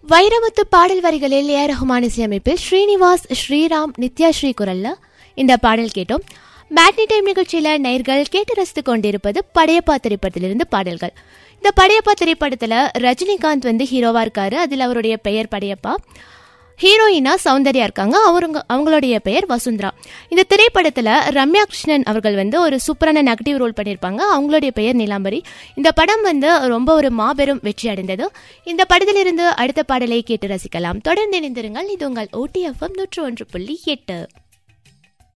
வைரமுத்து பாடல் வரிகளில் ஏ ரஹ்மான் இசையமைப்பில் ஸ்ரீனிவாஸ் ஸ்ரீராம் நித்யா ஸ்ரீ குரல்ல இந்த பாடல் கேட்டோம் மேட்னி டைம் நிகழ்ச்சியில நேர்கள் கேட்டு ரசித்து கொண்டிருப்பது படையப்பா திரைப்படத்திலிருந்து பாடல்கள் இந்த படையப்பா திரைப்படத்துல ரஜினிகாந்த் வந்து ஹீரோவா இருக்காரு அதில் அவருடைய பெயர் படையப்பா ஹீரோயினா சௌந்தர்யா இருக்காங்க அவருங்க அவங்களுடைய பெயர் வசுந்தரா இந்த திரைப்படத்தில் ரம்யா கிருஷ்ணன் அவர்கள் வந்து ஒரு சூப்பரான நெகட்டிவ் ரோல் பண்ணியிருப்பாங்க அவங்களுடைய பெயர் நீலாம்பரி இந்த படம் வந்து ரொம்ப ஒரு மாபெரும் வெற்றி அடைந்தது இந்த படத்திலிருந்து அடுத்த பாடலை கேட்டு ரசிக்கலாம் தொடர்ந்து இணைந்திருங்கள் இது உங்கள் ஓடிஎஃப்எம் நூற்று ஒன்று புள்ளி எட்டு